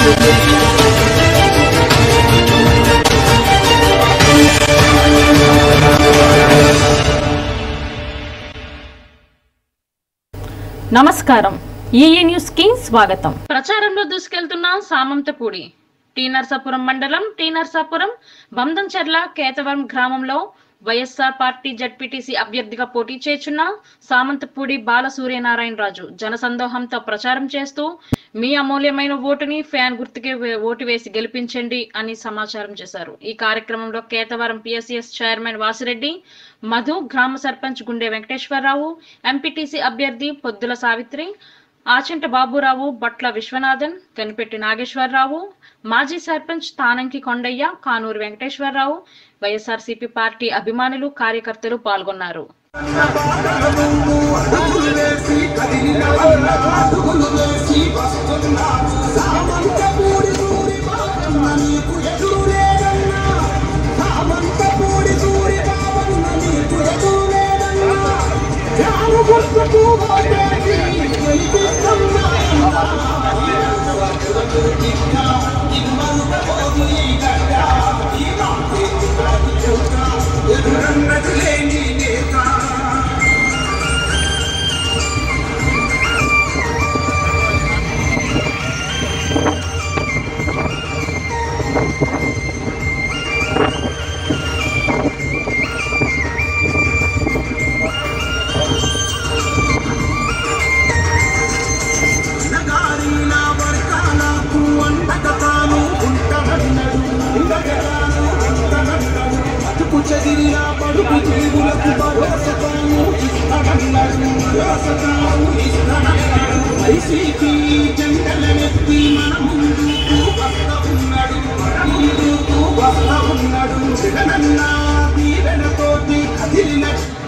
నమస్కారం EE news కి స్వాగతం ప్రచారంలో దూసుకెళ్తున్న సామంతపూడి టీ నర్సాపురం మండలం టీ నర్సాపురం బందంచెర్ల కేతవరం గ్రామంలో వైఎస్ఆర్ పార్టీ జడ్పీటీసీ అభ్యర్థిగా పోటీ చేస్తున్న సామంతపూడి బాల సూర్యనారాయణరాజు జనసందోహంతో ప్రచారం చేస్తూ మీ అమూల్యమైన ఓటుని ఫ్యాన్ గుర్తుకే వే- ఓటు వేసి గెలిపించండి అని సమాచారం చేశారు ఈ కార్యక్రమంలో కేతవరం పిఎస్సిఎస్ చైర్మన్ వాసిరెడ్డి మధు గ్రామ సర్పంచ్ గుండె వెంకటేశ్వరరావు ఎంపీటీసీ అభ్యర్థి పొద్దుల సావిత్రి ఆచంట బాబురావు బట్ల విశ్వనాథన్ కనిపెట్టి నాగేశ్వరరావు మాజీ సర్పంచ్ తానంకి కొండయ్య కానూరు వెంకటేశ్వరరావు వైఎస్ఆర్సీపీ పార్టీ అభిమానులు కార్యకర్తలు పాల్గొన్నారు నగారీల వర్గాలకు అండగా తాను ఉంటానన్నాడు ఉండగలను అంటనన్నాడు బతుకు చెదిరిన బడుగు జీవులకు భరోసా తాను ఇస్తానన్నాడు భరోసా తాను ఇస్తానన్నాడు వైసీపీ జెండలనెత్తి మన ముందుకు వస్తా ఉన్నాడు ముందుకు వస్తా ఉన్నాడు జగనన్న దీవెనతోటి కదిలిన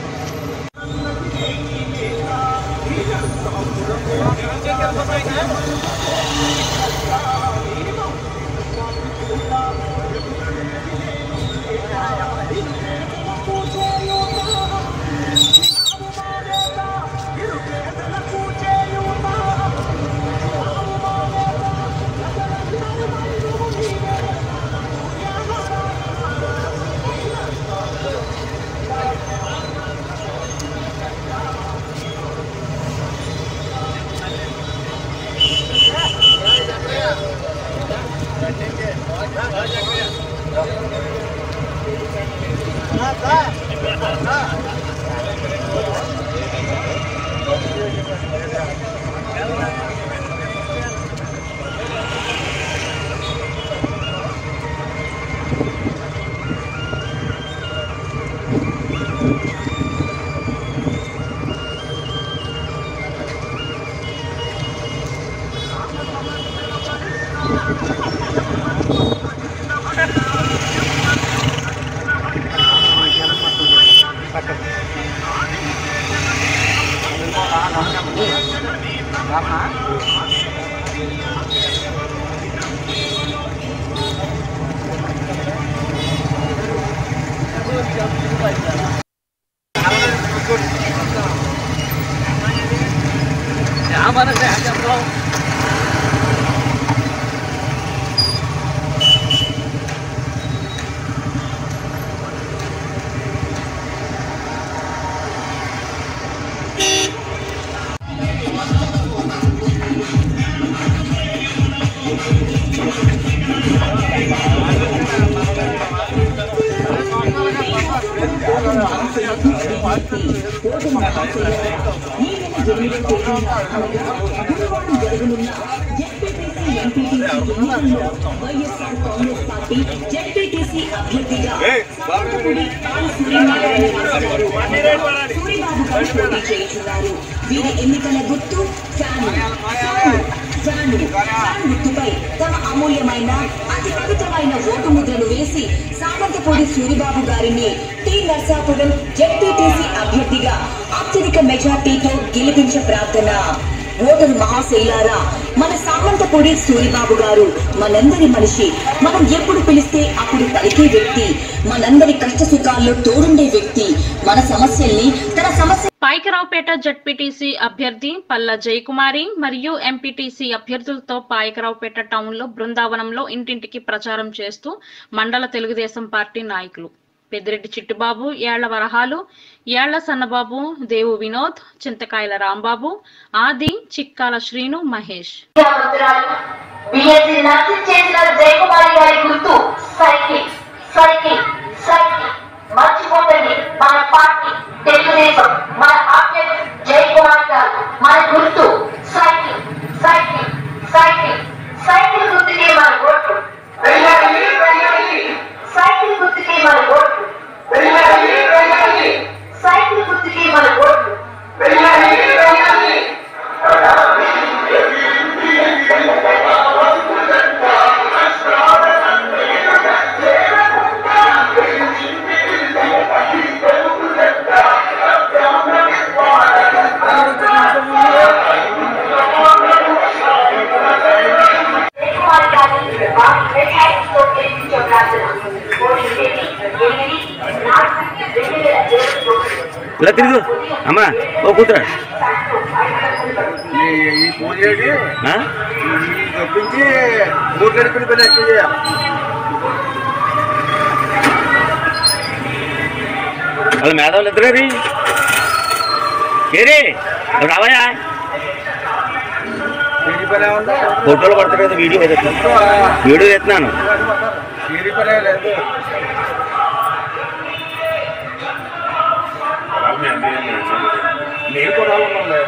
వైఎస్ఆర్ కాంగ్రెస్ పార్టీ జెడ్పీటీసీ అభ్యర్థిగా సామర్లపూడి బాల సూర్యనారాయణ గారు సూరిబాబు గారు పోటీ చేస్తున్నారు వీరి ఎన్నికల గుర్తు ఫ్యాన్ ఫ్యాన్ ఫ్యాన్ ఫ్యాన్ గుర్తుపై తమ అమూల్యమైన అతి పవిత్రమైన ఓటు ముద్రను వేసి సామంతపూడి సూరిబాబు గారిని టి నర్సాపురం జెడ్పీటీసీ అభ్యర్థిగా అత్యధిక మెజార్టీతో గెలిపించే ప్రార్థన ఓటరు మహాశైలారా మన సామంతపూడి సూరిబాబు గారు మనందరి మనిషి మనం ఎప్పుడు పిలిస్తే అప్పుడు పలికే వ్యక్తి మనందరి కష్ట సుఖాల్లో తోడుండే వ్యక్తి మన సమస్యల్ని తన సమస్య పాయకరావుపేట జడ్పీటీసీ అభ్యర్థి పల్ల జయకుమారి మరియు ఎంపీటీసీ అభ్యర్థులతో పాయకరావుపేట టౌన్ లో బృందావనంలో ఇంటింటికి ప్రచారం చేస్తూ మండల తెలుగుదేశం పార్టీ నాయకులు పెద్దిరెడ్డి చిట్టుబాబు ఏళ్ల వరహాలు ఏళ్ల సన్నబాబు దేవు వినోద్ చింతకాయల రాంబాబు ఆది చిక్కాల శ్రీను మహేష్ మంత్రాలు బిఎస్సి నర్సింగ్ చేసిన జయకుమారి గారి గుర్తు సైకిల్ సైకిల్ సైకిల్ మర్చిపోకండి మన పార్టీ తెలుగుదేశం మన అభ్యర్థి జయకుమారి గారు మన గుర్తు సైకిల్ సైకిల్ సైకిల్ సైకిల్ గుర్తుకే మన ఓట్లు సైకిల్ గుర్తుకే మన ఓట్లు సైకిల్ గుర్తుకే మన ఓట్లు జయకుమారి గారిని వారి మెథాయిక్స్తో గెలిపించే ప్రార్థన ఓటు తేదీ ఎనిమిది నాలుగు రెండు వేల ఇరవై తొమ్మిది ఇలా తిరుగు అమ్మా ఓ కూతురా ఈ పూజ చేయండి ఆ? తప్పించి మూడు గడిపిన పని ఎక్కువ చేయాలి వాళ్ళ మేధావులు ఇద్దరు రీ ఏరే రావయా తీరి పని ఏమన్నా ఫోటోలు పడతారు కదా వీడియో ఏదో వీడియో ఎత్తున్నాను తీరి పనే లేదు నేను కూడా ఉన్నాను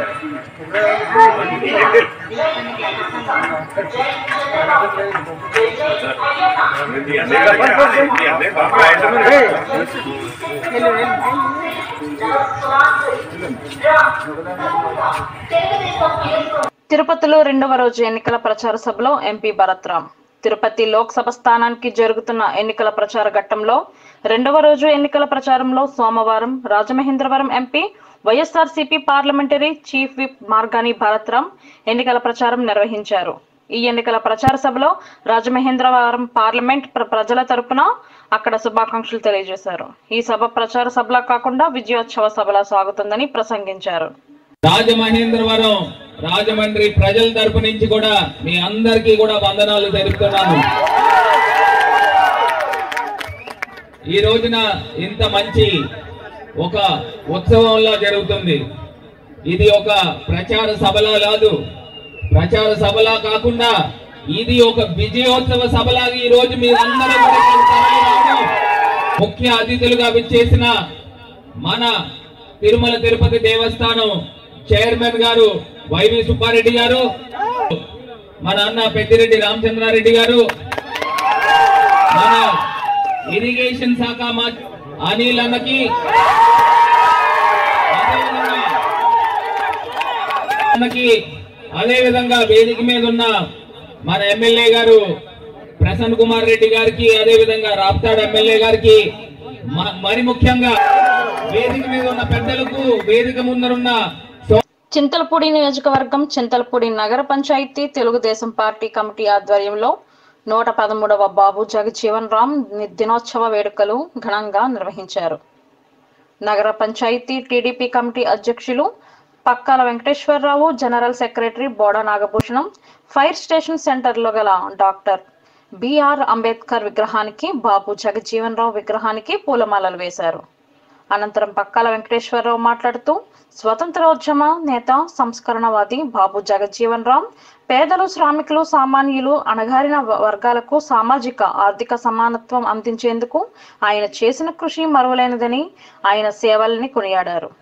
తిరుపతిలో రెండవ రోజు ఎన్నికల ప్రచార సభలో ఎంపీ భరత్రామ్ తిరుపతి లోక్సభ స్థానానికి జరుగుతున్న ఎన్నికల ప్రచార ఘట్టంలో రెండవ రోజు ఎన్నికల ప్రచారంలో సోమవారం Rajamahendravaram MP YSRCP parliamentary chief whip Margani Bharatram ఎన్నికల ప్రచారం నిర్వహించారు ఈ ఎన్నికల ప్రచార సభలో రాజమహేంద్రవరం పార్లమెంట్ ప్ర- ప్రజల తరపున అక్కడ శుభాకాంక్షలు తెలియజేశారు ఈ సభ ప్రచార సభలా కాకుండా విజయోత్సవ సభలా సాగుతుందని ప్రసంగించారు రాజమహేంద్రవరం రాజమండ్రి ప్రజల తరపు నుంచి కూడా మీ అందరికీ కూడా వందనాలు తెలుపుతున్నాను ఈ రోజున ఇంత మంచి ఒక ఉత్సవంలా జరుగుతుంది ఇది ఒక ప్రచార సభలా కాదు ప్రచార సభలా కాకుండా ఇది ఒక విజయోత్సవ సభలాగా ఈ రోజు మీరందరూ కూడా ఇక్కడికి తరలి రావడం, ముఖ్య అతిథులుగా విచ్చేసిన మన తిరుమల తిరుపతి దేవస్థానం చైర్మన్ గారు వైవి సుబ్బారెడ్డి గారు మన అన్న పెద్దిరెడ్డి రామచంద్రారెడ్డి గారు మన ఇరిగేషన్ శాఖ మా అనిల్ అన్నకి అదేవిధంగా అన్నకి అదే విధంగా వేదిక మీద ఉన్న మన ఎమ్మెల్యే గారు ప్రసన్న కుమార్ రెడ్డి గారికి అదే విధంగా రాప్తాడ్ ఎమ్మెల్యే గారికి మ- మరి ముఖ్యంగా వేదిక మీద ఉన్న పెద్దలకు వేదిక ముందరున్న సో- చింతలపూడి నియోజకవర్గం చింతలపూడి నగర పంచాయతీ తెలుగుదేశం పార్టీ కమిటీ ఆధ్వర్యంలో నూట పదమూడవ బాబు జగజీవన్ రామ్ ని- దినోత్సవ వేడుకలు ఘనంగా నిర్వహించారు నగర పంచాయతీ టీడీపీ కమిటీ అధ్యక్షులు Pakkala Venkateswararao general secretary Boda Nagabhushanam fire station సెంటర్లో గల డాక్టర్ బిఆర్ అంబేద్కర్ విగ్రహానికి బాబు జగజీవన్ రావు విగ్రహానికి పూలమాలలు వేశారు అనంతరం పక్కాల వెంకటేశ్వరరావు మాట్లాడుతూ స్వతంత్రోద్యమ నేత సంస్కరణవాది బాబు జగజ్జీవన్ రామ్ పేదలు శ్రామికులు సామాన్యులు అణగారిన వ- వర్గాలకు సామాజిక ఆర్థిక సమానత్వం అందించేందుకు ఆయన చేసిన కృషి మరువలేనిదని ఆయన సేవల్ని కొనియాడారు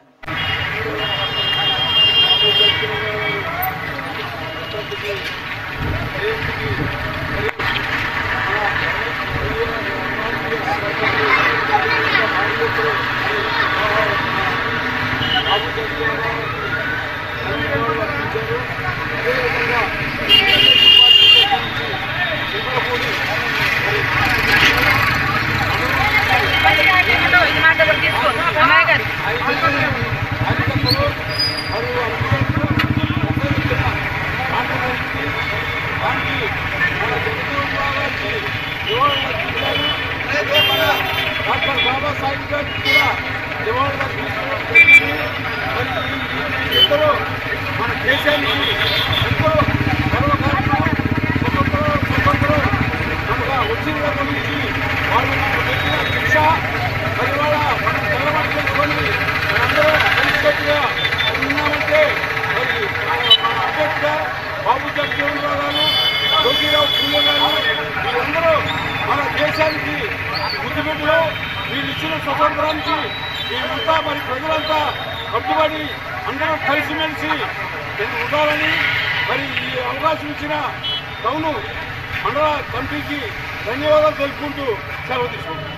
నివాళులు అర్పించారు అదే మన డాక్టర్ బాబాసాహెబ్ గారికి కూడా నివాళులు అర్పించడం జరిగింది మరి ఈ ఇద్దరు మన దేశానికి ఎంతో గర్వకారణం స్వతంత్రం స్వతంత్రం మనగా వచ్చిన నుంచి వాళ్ళు మనకు పెట్టిన శిక్ష మరి వాళ్ళ మనం తెల్లబడి చేసుకొని మనందరం కలిసికట్టుగా ఉన్నామంటే మరి మన అంబేద్కర్ బాబు జగజీవన్ రావు గారు జ్యోతిరావు పూలే గారు వీళ్ళందరూ మన దేశానికి ముద్దుబిడ్డలు వీళ్ళు ఇచ్చిన స్వతంత్రానికి వీళ్ళంతా మరి ప్రజలంతా కట్టుబడి అందరూ కలిసిమెలిసి ఉండాలని మరి ఈ అవకాశం ఇచ్చిన టౌను మండల కమిటీకి ధన్యవాదాలు తెలుపుకుంటూ సెలవు తీసుకుంటాం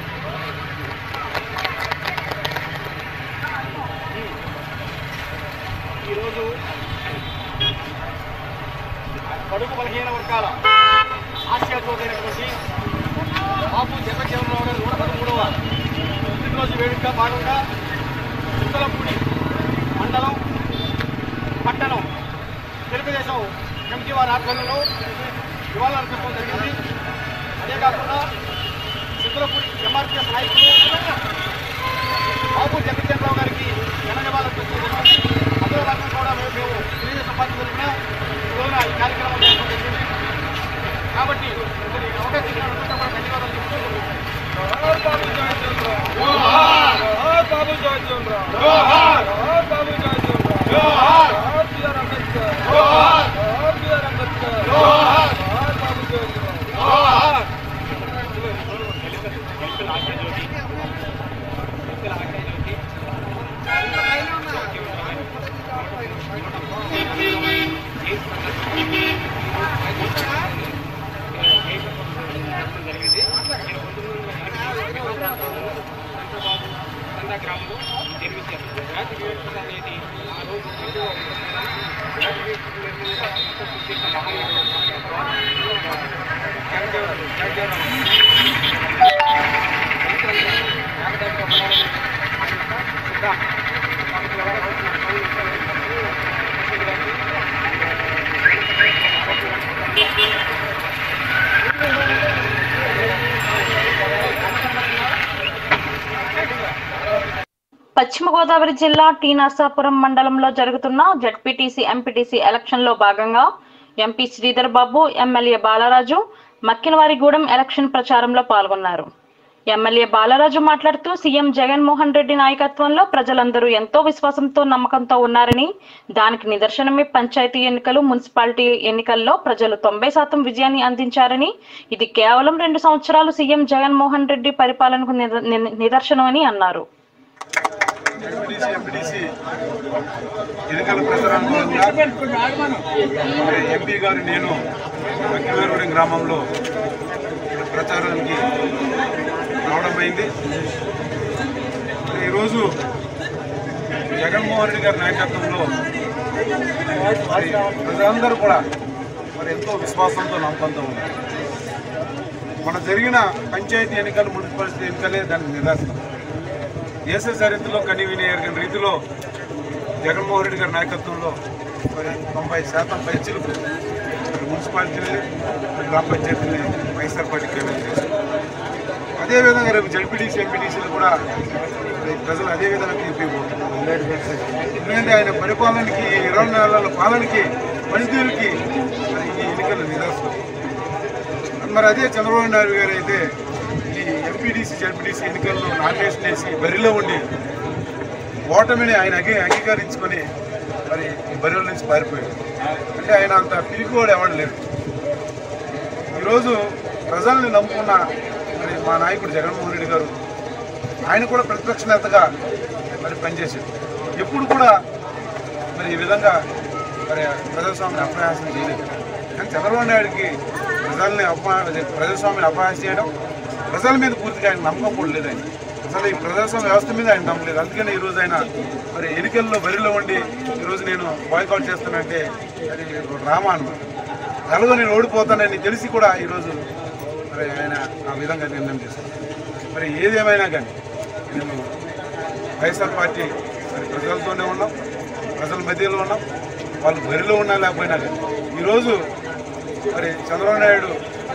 ఈరోజు కడుపు బలహీన వర్గాల ఆశయాతోటైనటువంటి బాబు జగజ్జీవనరావు గారి నూట పదమూడవ పుట్టినరోజు వేడుక భాగంగా చుక్కలపూడి మండలం పట్టణం తెలుగుదేశం కమిటీ వారి ఆధ్వర్యంలో నివాళులు అర్పించడం జరిగింది అదే కాకుండా చుక్కలపూడి ఎంఆర్పీఎస్ నాయకులు బాబు జగజ్జనరావు గారికి ఘన నివాళులు అర్పించడం జరిగింది అందులో భాగంగా కూడా మేము మేము తెలుగుదేశం పార్టీ తరఫున ఈ రోజున ఈ కార్యక్రమం చేయడం జరిగింది కాబట్టి మరి ఈ అవకాశం ఇచ్చినందుకు కూడా ధన్యవాదాలు చెప్తూ బాబు జగజ్జనరావు బాబు జగజ్జనరావు బిఆర్ అంబేద్కర్ బిఆర్ అంబేద్కర్ బాబు జగజ్జనరావు పశ్చిమ గోదావరి జిల్లా టీ నరసాపురం మండలంలో జరుగుతున్న జడ్పీటీసీ ఎంపీటీసీ ఎలక్షన్ లో భాగంగా MP Sridhar Babu MLA Balaraju Makkinavarigudem election ప్రచారంలో పాల్గొన్నారు ఎమ్మెల్యే బాలరాజు మాట్లాడుతూ సీఎం జగన్మోహన్ రెడ్డి నాయకత్వంలో ప్రజలందరూ ఎంతో విశ్వాసంతో నమ్మకంతో ఉన్నారని దానికి నిదర్శనమే పంచాయతీ ఎన్నికలు మున్సిపాలిటీ ఎన్నికల్లో ప్రజలు తొంభై శాతం విజయాన్ని అందించారని ఇది కేవలం రెండు సంవత్సరాలు సీఎం జగన్మోహన్ రెడ్డి పరిపాలనకు నిద- ని- నిదర్శనమని అన్నారు ఎంపీటీసీ ఎంపీటీసీ ఎన్నికల ప్రచారంలో మరి ఎంపీ గారు నేను అక్కివేరుగూడెం గ్రామంలో ప్రచారానికి రావడం అయింది మరి ఈరోజు జగన్మోహన్ రెడ్డి గారి నాయకత్వంలో మరి ప్రజలందరూ కూడా మరి ఎంతో విశ్వాసంతో నమ్మకంతో ఉన్నారు మన జరిగిన పంచాయతీ ఎన్నికలు మున్సిపాలిటీ ఎన్నికలే దానికి నిదర్శనం దేశ చరిత్రలో కని విని ఎరగని రీతిలో జగన్మోహన్ రెడ్డి గారి నాయకత్వంలో మరి తొంభై శాతం పైచీలకు మరి మున్సిపాలిటీని మరి గ్రామ పంచాయతీని వైఎస్ఆర్ పార్టీ కేంద్రం చేశారు అదేవిధంగా రేపు జడ్పీటీసీ ఎంపీటీసీలు కూడా మరి ప్రజలు అదే విధంగా తీర్పు ఇవ్వబోతున్నారు. ఎందుకంటే ఆయన పరిపాలనకి ఇరవై నెలల పాలనకి పనితీరుకి మరి ఈ ఎన్నికలు నిదర్శనం మరి అదే చంద్రబాబు నాయుడు గారు అయితే ఈ ఎంపీడీసీ జడ్పీటీసీ ఎన్నికల్లో నామినేషన్ వేసి బరిలో ఉండి ఓటమిని ఆయన అంగీ అంగీకరించుకొని మరి ఈ బరిలో నుంచి పారిపోయాడు అంటే ఆయన అంత పిరికోడు ఎవడు లేరు ఈరోజు ప్రజల్ని నమ్ముకున్న మరి మా నాయకుడు జగన్మోహన్ రెడ్డి గారు ఆయన కూడా ప్రతిపక్ష నేతగా మరి పనిచేశాడు ఎప్పుడు కూడా మరి ఈ విధంగా మరి ప్రజాస్వామ్యం అపహాసం చేయలేదు కానీ చంద్రబాబు నాయుడికి ప్రజల్ని అపహా ప్రజాస్వామ్యం అపహాసం చేయడం ప్రజల మీద పూర్తిగా ఆయన నమ్మకం కూడా లేదు ఆయన అసలు ఈ ప్రజాస్వామ్య వ్యవస్థ మీద ఆయన నమ్మలేదు అందుకని ఈరోజు ఆయన మరి ఎన్నికల్లో బరిలో ఉండి ఈరోజు నేను బాయ్కౌట్ చేస్తానంటే అది ఒక డ్రామా అనమాట ఎలాగో నేను ఓడిపోతానని తెలిసి కూడా ఈరోజు మరి ఆయన ఆ విధంగా నిర్ణయం చేశారు మరి ఏదేమైనా కానీ మేము వైఎస్ఆర్ పార్టీ మరి ప్రజలతోనే ఉన్నాం ప్రజల మధ్యలో ఉన్నాం వాళ్ళు బరిలో ఉన్నా లేకపోయినా కానీ ఈరోజు మరి చంద్రబాబు నాయుడు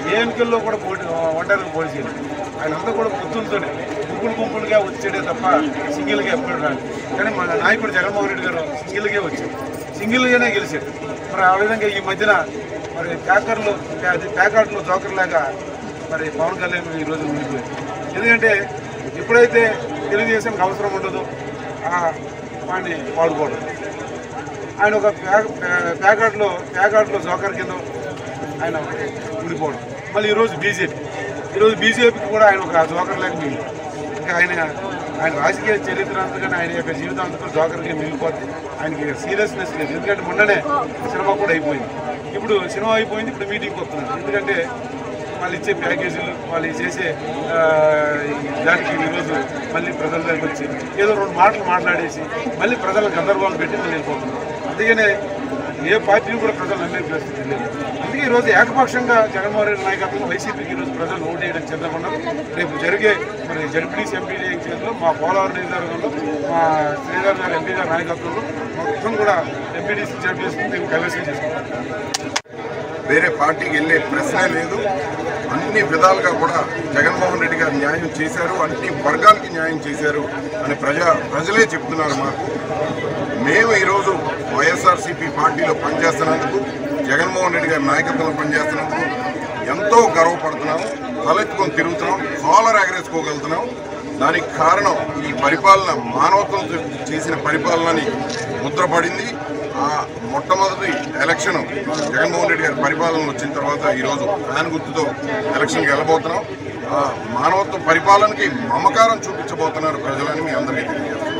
ఏ ఎన్నికల్లో కూడా పోటీ ఒంటరిగా పోటీ చేయలేదు ఆయన అంతా కూడా పొత్తులతోనే గుంపులు గుంపులుగా వచ్చాడే తప్ప సింగిల్గా ఎప్పుడు రాదు కానీ మన నాయకుడు జగన్మోహన్ రెడ్డి గారు సింగిల్గా వచ్చారు సింగిల్గానే గెలిచారు మరి ఆ విధంగా ఈ మధ్యన మరి ప్యాకర్లు అది ప్యాకార్డులు జోకర్ లాగా మరి పవన్ కళ్యాణ్ ఈరోజు ఉండిపోయారు ఎందుకంటే ఎప్పుడైతే తెలుగుదేశంకి అవసరం ఉండదో ఆ వాడిని వాడుకోవడం ఆయన ఒక ప్యా- ప్యా- ప్యాకార్డులో ప్యాకార్డులో జోకర్ కింద ఆయన ఉండిపోవడం మళ్ళీ ఈరోజు బీజేపీ ఈరోజు బీజేపీకి కూడా ఆయన ఒక జోకర్ లాగా మిగిలి ఇంకా ఆయన ఆయన రాజకీయ చరిత్ర అంతకన్నా ఆయన యొక్క జీవితం అంతా జోకర్గా మిగిలిపోతే ఆయనకి సీరియస్నెస్ లేదు ఎందుకంటే మొన్ననే సినిమా కూడా అయిపోయింది ఇప్పుడు సినిమా అయిపోయింది ఇప్పుడు మీటింగ్కి వస్తున్నారు ఎందుకంటే వాళ్ళు ఇచ్చే ప్యాకేజీలు వాళ్ళు చేసే ఆ, ఈ దానికి ఈరోజు మళ్ళీ ప్రజల దగ్గరికి వచ్చి ఏదో రెండు మాటలు మాట్లాడేసి మళ్ళీ ప్రజలను గందరగోళం పెట్టి మళ్ళీ వెళ్ళిపోతున్నారు అందుకనే ఏ పార్టీని కూడా ప్రజలు నమ్మే పరిస్థితి లేదు అందుకే ఈరోజు ఏకపక్షంగా జగన్మోహన్ రెడ్డి నాయకత్వంలో వైసీపీకి ఈరోజు ప్రజలు ఓటేయడం సిద్ధమన్నారు రేపు జరిగే మరి జడ్పీటీసీ ఎంపీ చేతిలో మా పోలవరం నియోజకవర్గంలో మా శ్రీధర్ గారు ఎంపీ గారి నాయకత్వంలో మొత్తం కూడా ఎంపీటీసీ జడ్పీటీసీ మేము కైవసం చేసుకుంటాం వేరే పార్టీకి వెళ్ళే ప్రశ్నే లేదు అన్ని విధాలుగా కూడా జగన్మోహన్ రెడ్డి గారు న్యాయం చేశారు అన్ని వర్గాలకి న్యాయం చేశారు అని ప్రజా ప్రజలే చెప్తున్నారు మాకు మేము ఈరోజు వైఎస్ఆర్సీపీ పార్టీలో పనిచేస్తున్నందుకు జగన్మోహన్ రెడ్డి గారి నాయకత్వంలో పనిచేస్తున్నందుకు ఎంతో గర్వపడుతున్నాము తలెత్తుకొని తిరుగుతున్నాం కాలర్ ఎగరేసుకోగలుగుతున్నాం దానికి కారణం ఈ పరిపాలన మానవత్వంతో చేసిన పరిపాలనని ముద్రపడింది ఆ మొట్టమొదటి ఎలక్షన్ జగన్మోహన్ రెడ్డి గారి పరిపాలన వచ్చిన తర్వాత ఈరోజు ఫ్యాన్ గుర్తుతో ఎలక్షన్కి వెళ్ళబోతున్నాం ఆ మానవత్వ పరిపాలనకి మమకారం చూపించబోతున్నారు ప్రజలని మీ అందరికీ తెలియజేస్తున్నాం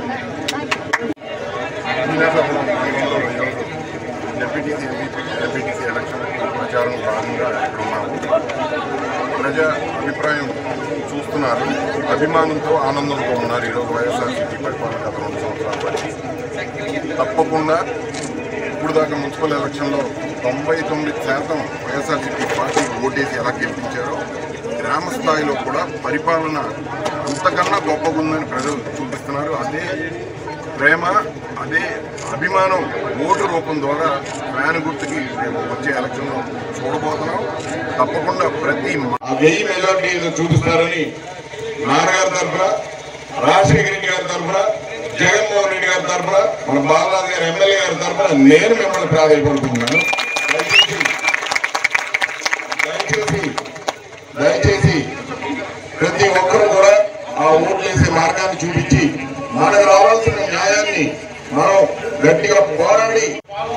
డెప్యూటీసీ డెప్యూటీసీ ఎలక్షన్ ప్రచారం భాగంగా ఇక్కడ ఉన్నాము ప్రజా అభిప్రాయం చూస్తున్నారు అభిమానంతో ఆనందంతో ఉన్నారు ఈరోజు వైఎస్ఆర్సీపీ పరిపాలన గత రెండు సంవత్సరాలు బట్టి తప్పకుండా ఇప్పుడు దాకా మున్సిపల్ ఎలక్షన్లో తొంభై తొమ్మిది శాతం వైఎస్ఆర్సీపీ పార్టీ ఓటేసి ఎలా గెలిపించారో గ్రామ స్థాయిలో కూడా పరిపాలన అంతకన్నా గొప్పగా ఉందని ప్రజలు చూపిస్తున్నారు అదే ప్రేమ అదే అభిమానం ఓటు రూపం ద్వారా ఫ్యాన్ గుర్తుకి రేపు వచ్చే ఎలక్షన్లో చూడబోతున్నాం తప్పకుండా ప్రతి ఆ వెయ్యి మెజార్టీలు చూపిస్తారని నాన్నగారి తరఫున రాజశేఖర రెడ్డి గారి తరఫున జగన్మోహన్ రెడ్డి గారి తరఫున మన బాలరాజు గారి ఎమ్మెల్యే గారి తరఫున నేను మిమ్మల్ని ప్రాధాన్యపడుతున్నాను దయచేసి దయచేసి దయచేసి ప్రతి ఒక్కరు కూడా ఆ ఓట్లు వేసే మార్గాన్ని చూపించి మనకు రావాల్సిన న్యాయాన్ని మనం గట్టిగా పోరాడి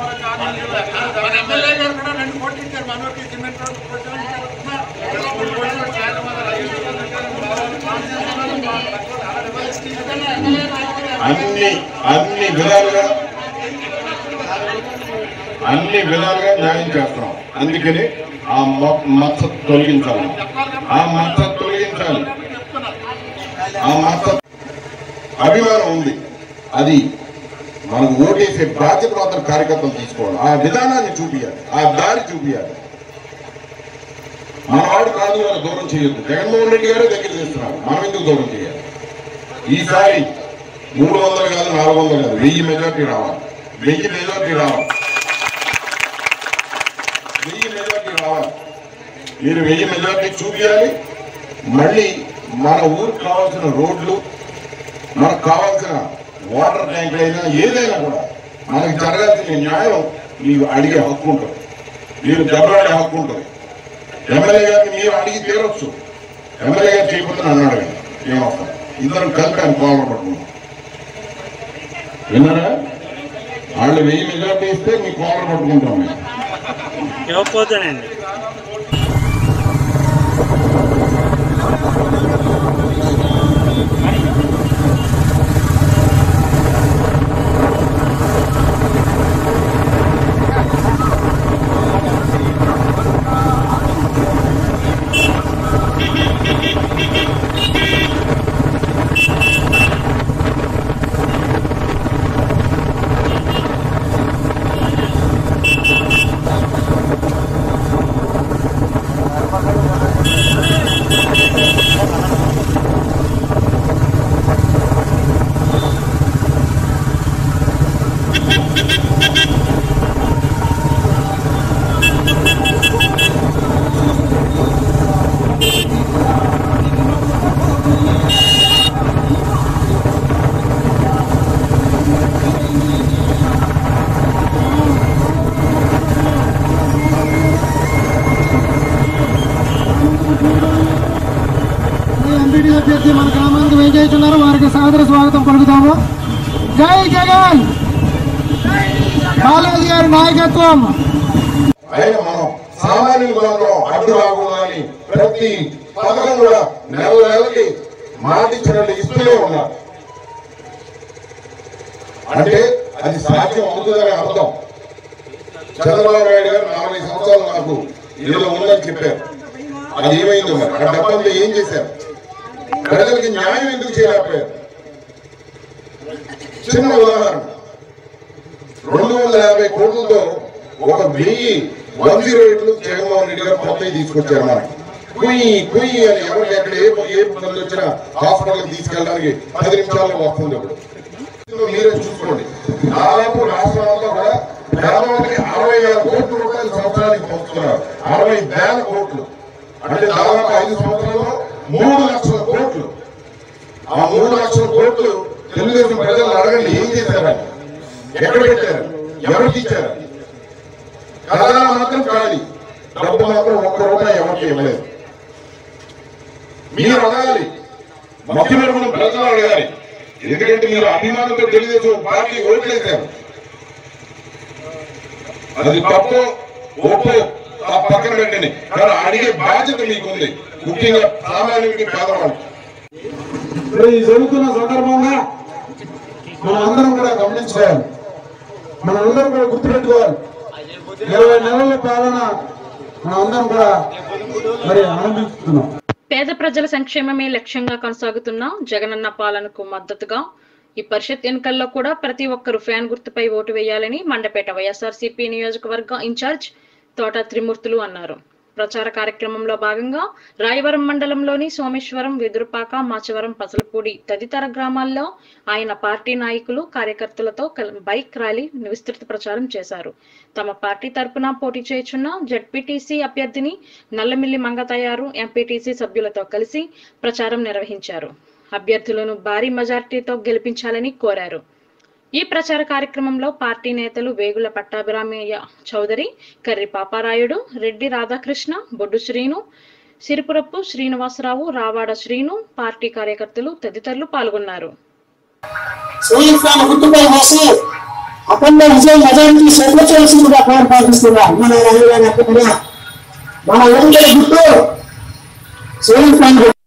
అన్ని అన్ని విధాలుగా అన్ని విధాలుగా న్యాయం చేస్తున్నాం అందుకని ఆ మ- మచ్చ తొలగించాలి ఆ మచ్చ తొలగించాలి ఆ మచ్చ అభిమానం ఉంది అది మనకు ఓటేసే బాధ్యత మాత్రం కార్యకర్తలు తీసుకోవాలి ఆ విధానాన్ని చూపించాలి ఆ దారి చూపించాలి మన వాడు కాదు అని దూరం చేయొద్దు జగన్మోహన్ రెడ్డి గారే దగ్గర చేస్తున్నారు మనం ఎందుకు దూరం చేయాలి ఈసారి మూడు వందలు కాదు నాలుగు వందలు కాదు వెయ్యి మెజార్టీ రావాలి వెయ్యి మెజార్టీ రావాలి వెయ్యి మెజార్టీ రావాలి మీరు వెయ్యి మెజార్టీ చూపించాలి మళ్ళీ మన ఊరికి కావాల్సిన రోడ్లు మనకు కావాల్సిన వాటర్ ట్యాంకులు అయినా ఏదైనా కూడా మనకి జరగాల్సిన న్యాయం మీకు అడిగే హక్కు ఉంటుంది మీరు దెబ్బలాడే హక్కు ఉంటుంది ఎమ్మెల్యే గారిని మీరు అడిగి తీరొచ్చు ఎమ్మెల్యే గారు చేయకపోతే నన్ను అడగండి ఏమవుతాం ఇద్దరం కలిపి ఆయన కోలం పట్టుకున్నాం విన్నారా వాళ్ళు వెయ్యి మెజార్టీ ఇస్తే మీ కోలం పట్టుకుంటాం మేము ఇవ్వకపోతేనండి ఆ ఎంపీటీ అభ్యర్థి మన గ్రామానికి వేయించేస్తున్నారు వారికి సాదర స్వాగతం పలుకుతాము జై జగన్ బాలాజీ గారి నాయకత్వం ఆయన మనం సామాన్యులుగా అడ్డు రాకూడదని ప్రతి పథకం కూడా నెల నెలకి మాటిచ్చినట్టు ఇస్తూనే ఉన్నారు అంటే అది సాధ్యం అవుతుందని అర్థం చంద్రబాబు నాయుడు గారు నలభై సంవత్సరాలు నాకు ఏదో ఉందని చెప్పారు అది ఏమైందో మరి ఆ డబ్బంతా ఏం చేశారు ప్రజలకి న్యాయం ఎందుకు చేయలేకపోయారు చిన్న ఉదాహరణ రెండు వందల యాభై కోట్లతో ఒక వెయ్యి వన్ జీరో ఎయిట్లు జగన్మోహన్ రెడ్డి గారు కొత్తవి తీసుకొచ్చారు మనకి కుయ్యి కుయ్యి అని ఎవరికి ఎక్కడ ఏ ఏ ఇబ్బంది వచ్చినా హాస్పిటల్కి తీసుకెళ్ళడానికి పది నిమిషాల్లో వస్తుంది ఇప్పుడు మీరే చూసుకోండి దాదాపు రాష్ట్రం అంతా కూడా పేదవాళ్ళకి అరవై వేల కోట్ల రూపాయలు సంవత్సరానికి పంపుతున్నారు అరవై వేల కోట్లు అంటే దాదాపు ఐదు సంవత్సరాల్లో మూడు లక్షల కోట్లు ఆ మూడు లక్షల కోట్లు తెలుగుదేశం ప్రజలు అడగండి ఏం చేశారని ఎక్కడ పెట్టారు ఎవరికి ఇచ్చారు ఖజానా మాత్రం ఖాళీ డబ్బు మాత్రం ఒక్క రూపాయి ఎవరికి ఇవ్వలేదు మీరు అడగాలి ముఖ్యమైన మనం ప్రజలు అడగాలి ఎందుకంటే మీరు అభిమానంతో తెలుగుదేశం పార్టీ ఓట్లేశారు అది తప్పు ఒప్పు ఆ పక్కన పెట్టండి కానీ అడిగే బాధ్యత మీకుంది ముఖ్యంగా సామాన్యుడికి పేదవాళ్ళకి ఇప్పుడు ఈ జరుగుతున్న సందర్భంగా మనం అందరం కూడా గమనించుకోవాలి మనం అందరం కూడా గుర్తుపెట్టుకోవాలి ఇరవై నెలల పాలన మనం అందరం కూడా మరి ఆనందిస్తున్నాం పేద ప్రజల సంక్షేమమే లక్ష్యంగా కొనసాగుతున్న జగనన్న పాలనకు మద్దతుగా ఈ పరిషత్ ఎన్నికల్లో కూడా ప్రతి ఒక్కరూ ఫ్యాన్ గుర్తుపై ఓటు వేయాలని మండపేట వైఎస్ఆర్సీపీ నియోజకవర్గ ఇన్ఛార్జ్ తోట త్రిమూర్తులు అన్నారు ప్రచార కార్యక్రమంలో భాగంగా రాయవరం మండలంలోని సోమేశ్వరం వెదురుపాక మాచవరం పసలపూడి తదితర గ్రామాల్లో ఆయన పార్టీ నాయకులు కార్యకర్తలతో కల్- బైక్ ర్యాలీ విస్తృత ప్రచారం చేశారు తమ పార్టీ తరపున పోటీ చేయుచున్న జడ్పీటీసీ అభ్యర్థిని నల్లమిల్లి మంగతయారు ఎంపీటీసీ సభ్యులతో కలిసి ప్రచారం నిర్వహించారు అభ్యర్థులను భారీ మెజార్టీతో గెలిపించాలని కోరారు ఈ ప్రచార కార్యక్రమంలో పార్టీ నేతలు వేగుల పట్టాభిరామయ్య చౌదరి కర్రి పాపారాయుడు రెడ్డి రాధాకృష్ణ బొడ్డు శ్రీను సిరిపురప్పు శ్రీనివాసరావు రావాడ శ్రీను పార్టీ కార్యకర్తలు తదితరులు పాల్గొన్నారు సూర్యస్వామి గుర్తుపై వేసి అఖండ విజయం మెజారిటీ చేకూర్చవలసిందిగా కోరపాటిస్తున్నారు మన రంగులైన పిల్లల మన ఎన్నికల గుర్తు సూర్యస్వామి గుర్తు.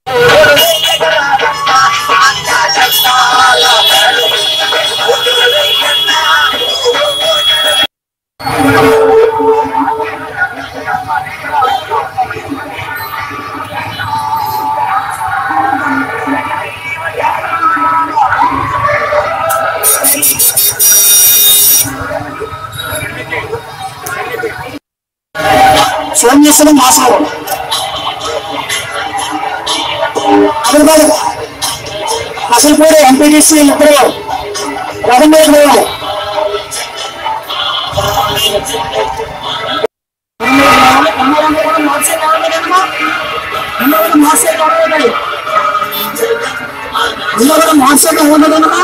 సోమేశ్వరం మాసాలు అదే అసలు కూడా ఎంపీటీసీ ఇద్దరు రథం మీద పోవాలి మార్చేది ఉండదన్నమా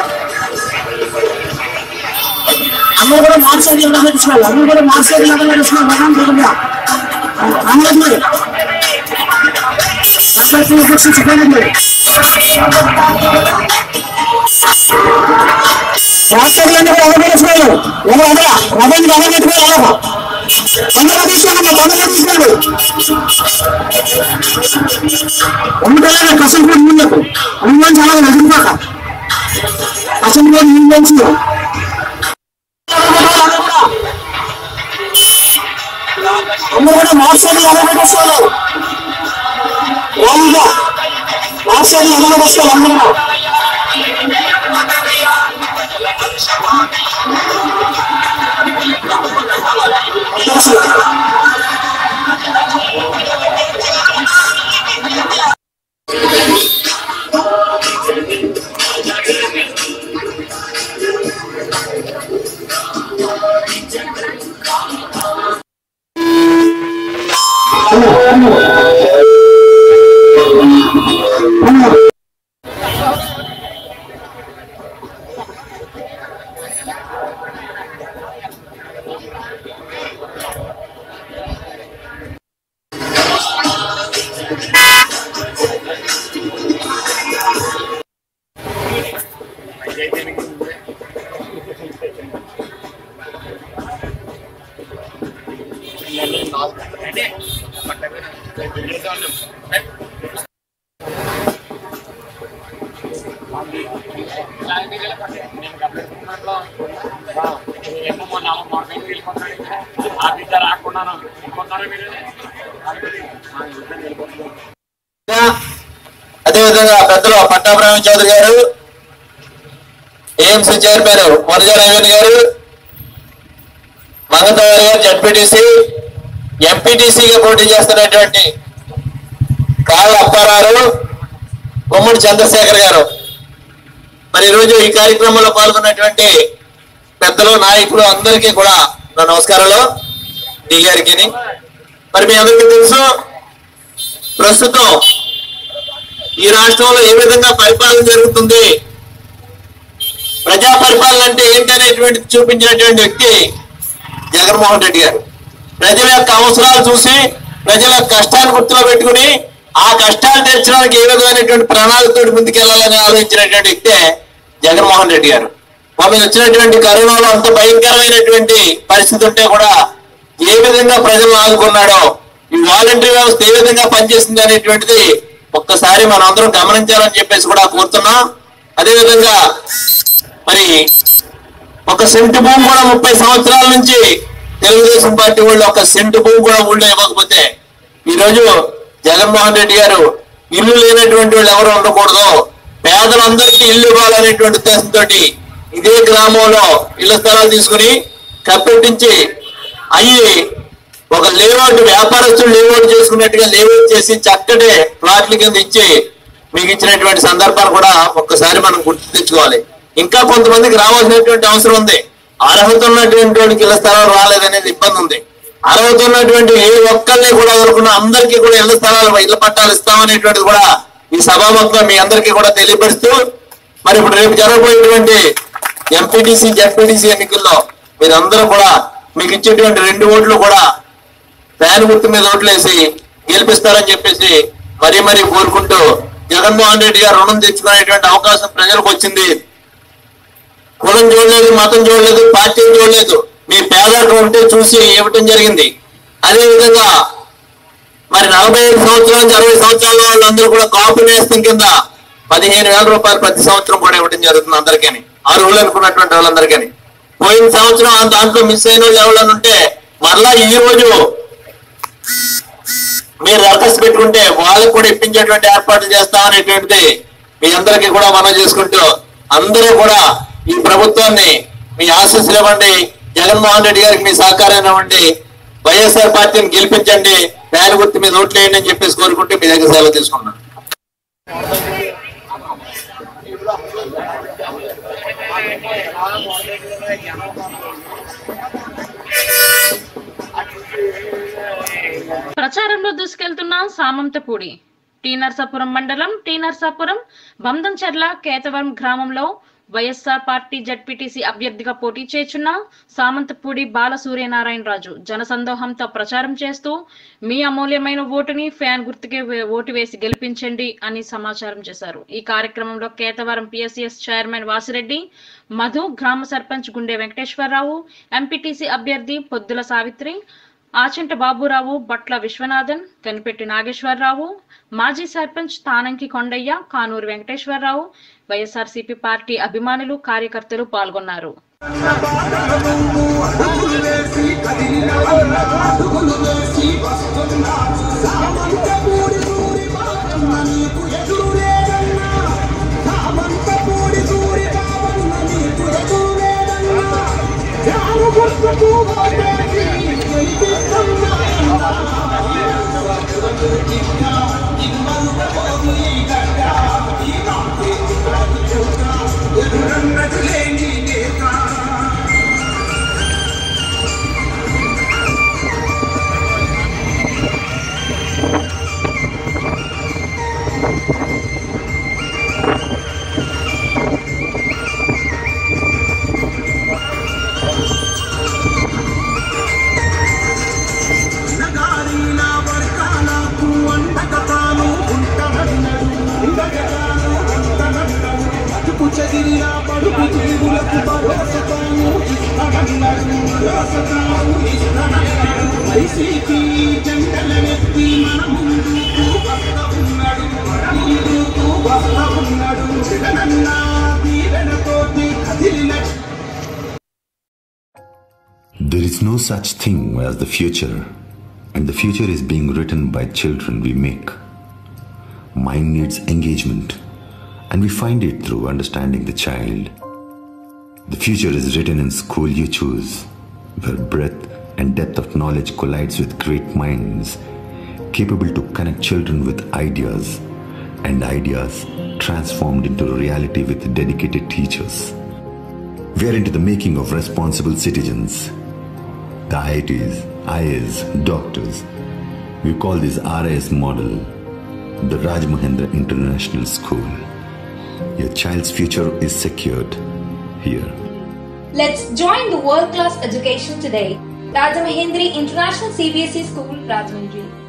అందరూ కూడా మార్చేది ఎలా పెట్టించుకోవాలి అందరూ కూడా మార్చేది ఎలా పెట్టించుకోవాలి రథం చూడండి రామరాజు మరి అసలు చెప్పండి ట్రాక్టర్లన్నీ కూడా ఎవరు ఎవరు అదరా రథాన్ని రథం పెట్టుకోవాలి అలాగా తొందరగా తీసుకోండి తొందరగా తీసుకోండి ఉండాలి కసం కూడా ముందుకు అనుమానం చాలా ఎదురుపాక కసం కూడా ముందు అందరూ కూడా మార్చాలి ఎలా పెట్టేసుకోవాలి రాముగా మార్చాలి ఎలా పెట్టేసుకోవాలి అందరూ కూడా. అదేవిధంగా పెద్దలు పట్టాభిరామ చౌదరి గారు ఏఎంసీ చైర్మన్ వనజా నవీన్ గారు మంగతవారి గారు జడ్పీటీసీ ఎంపీటీసీగా పోటీ చేస్తున్నటువంటి కాళ్ళ అప్పారావు గుమ్మడి చంద్రశేఖర్ గారు మరి ఈరోజు ఈ కార్యక్రమంలో పాల్గొన్నటువంటి పెద్దలు నాయకులు అందరికీ కూడా నా నమస్కారాలు డి గారికి మరి మీ అందరికీ తెలుసు ప్రస్తుతం ఈ రాష్ట్రంలో ఏ విధంగా పరిపాలన జరుగుతుంది ప్రజా పరిపాలన అంటే ఏంటనేటువంటి చూపించినటువంటి వ్యక్తి జగన్మోహన్ రెడ్డి గారు ప్రజల యొక్క అవసరాలు చూసి ప్రజల యొక్క కష్టాన్ని గుర్తులో పెట్టుకుని ఆ కష్టాలు తీర్చడానికి ఏ విధమైనటువంటి ప్రణాళికతో ముందుకెళ్లాలని ఆలోచించినటువంటి వ్యక్తే జగన్మోహన్ రెడ్డి గారు మొన్న వచ్చినటువంటి కరోనాలో అంత భయంకరమైనటువంటి పరిస్థితి ఉంటే కూడా ఏ విధంగా ప్రజలను ఆదుకున్నాడో ఈ వాలంటరీ వ్యవస్థ ఏ విధంగా పనిచేస్తుంది అనేటువంటిది ఒక్కసారి మనం అందరం గమనించాలని చెప్పేసి కూడా కోరుతున్నాం అదేవిధంగా మరి ఒక సెంటు భూమి కూడా ముప్పై సంవత్సరాల నుంచి తెలుగుదేశం పార్టీ వాళ్ళు ఒక సెంటు భూమి కూడా ఊళ్ళో ఇవ్వకపోతే ఈ రోజు జగన్మోహన్ రెడ్డి గారు ఇల్లు లేనటువంటి వాళ్ళు ఎవరు ఉండకూడదు పేదలందరికీ ఇల్లు ఇవ్వాలనేటువంటి ఉద్దేశంతో ఇదే గ్రామంలో ఇళ్ల స్థలాలు తీసుకుని కప్పెట్టించి అయ్యి ఒక లేఅవుట్ వ్యాపారస్తులు లేఅవుట్ చేసుకున్నట్టుగా లేఅవుట్ చేసి చక్కటి ప్లాట్ల కింద ఇచ్చి మీకు ఇచ్చినటువంటి సందర్భాన్ని కూడా ఒక్కసారి మనం గుర్తు తెచ్చుకోవాలి ఇంకా కొంతమందికి రావాల్సినటువంటి అవసరం ఉంది అర్హత ఉన్నటువంటి వాడికి ఇళ్ల స్థలాలు రాలేదనేది ఇబ్బంది ఉంది అర్హత ఉన్నటువంటి ఏ ఒక్కరిని కూడా వరకున్న అందరికీ కూడా ఇళ్ల స్థలాలు ఇళ్ల పట్టాలు ఇస్తామనేటువంటిది కూడా ఈ సభాముఖంగా మీ అందరికీ కూడా తెలియపరుస్తూ మరి ఇప్పుడు రేపు జరగబోయేటువంటి ఎంపీటీసీ జడ్పీటీసీ ఎన్నికల్లో మీరందరూ కూడా మీకు ఇచ్చేటువంటి రెండు ఓట్లు కూడా ఫ్యాన్ గుర్తు మీద ఓట్లేసి గెలిపిస్తారని చెప్పేసి మరీ మరీ కోరుకుంటూ జగన్మోహన్ రెడ్డి గారు రుణం తెచ్చుకునేటువంటి అవకాశం ప్రజలకు వచ్చింది కులం చూడలేదు మతం చూడలేదు పార్టీ చూడలేదు మీ పేదరికం ఉంటే చూసి ఇవ్వటం జరిగింది అదే విధంగా మరి నలభై ఐదు సంవత్సరాల నుంచి అరవై సంవత్సరాల వాళ్ళందరూ కూడా కాపు నేస్తం కింద పదిహేను వేల రూపాయలు ప్రతి సంవత్సరం కూడా ఇవ్వడం జరుగుతుంది అందరికీ అర్హులు అనుకున్నటువంటి వాళ్ళందరికీ పోయిన సంవత్సరం ఆ దాంట్లో మిస్ అయిన వాళ్ళు ఎవరైనా ఉంటే మరలా ఈ రోజు మీరు దరఖాస్తు పెట్టుకుంటే వాళ్ళకు కూడా ఇప్పించేటువంటి ఏర్పాట్లు చేస్తామనేటువంటిది మీ అందరికీ కూడా మనం చేసుకుంటూ అందరూ కూడా ఈ ప్రభుత్వాన్ని మీ ఆశీస్సులు ఇవ్వండి జగన్మోహన్ రెడ్డి గారికి మీ సహకారం ఇవ్వండి వైఎస్ఆర్ పార్టీని గెలిపించండి ఫ్యాన్ గుర్తు మీద ఓట్లు వేయండి అని చెప్పేసి కోరుకుంటే మీ దగ్గర సెలవు తీసుకున్నాను ప్రచారంలో దూసుకెళ్తున్న సామంతపూడి టీ నర్సాపురం మండలం టీ నర్సాపురం బందంచెర్ల కేతవరం గ్రామంలో వైఎస్ఆర్ పార్టీ జడ్పీటీసీ అభ్యర్థిగా పోటీ చేస్తున్న సామంతపూడి బాల సూర్యనారాయణరాజు జనసందోహంతో ప్రచారం చేస్తూ మీ అమూల్యమైన ఓటుని ఫ్యాన్ గుర్తుకే వే- ఓటు వేసి గెలిపించండి అని సమాచారం చేశారు ఈ కార్యక్రమంలో కేతవరం పిఎస్సిఎస్ చైర్మన్ వాసిరెడ్డి మధు గ్రామ సర్పంచ్ గుండె వెంకటేశ్వరరావు ఎంపీటీసీ అభ్యర్థి పొద్దుల సావిత్రి ఆచంట బాబురావు బట్ల విశ్వనాథన్ కనిపెట్టి నాగేశ్వరరావు మాజీ సర్పంచ్ తానంకి కొండయ్య కానూరు వెంకటేశ్వరరావు వైఎస్ఆర్సీపీ పార్టీ అభిమానులు కార్యకర్తలు పాల్గొన్నారు వైసీపీ జెండల is no such thing as the future, and the future is being written by children we make. Mind needs engagement, and we find it through understanding the child. The future is written in school you choose, where breadth and depth of knowledge collides with great minds, capable to connect children with ideas, and ideas transformed into reality with dedicated teachers. We are into the making of responsible citizens. The IITs, IAs, doctors. We call this RIS model the Raj Mahendra International School. Your child's future is secured here. Let's join the world-class education today. Rajamahendri International CBSE School, Rajahmundry.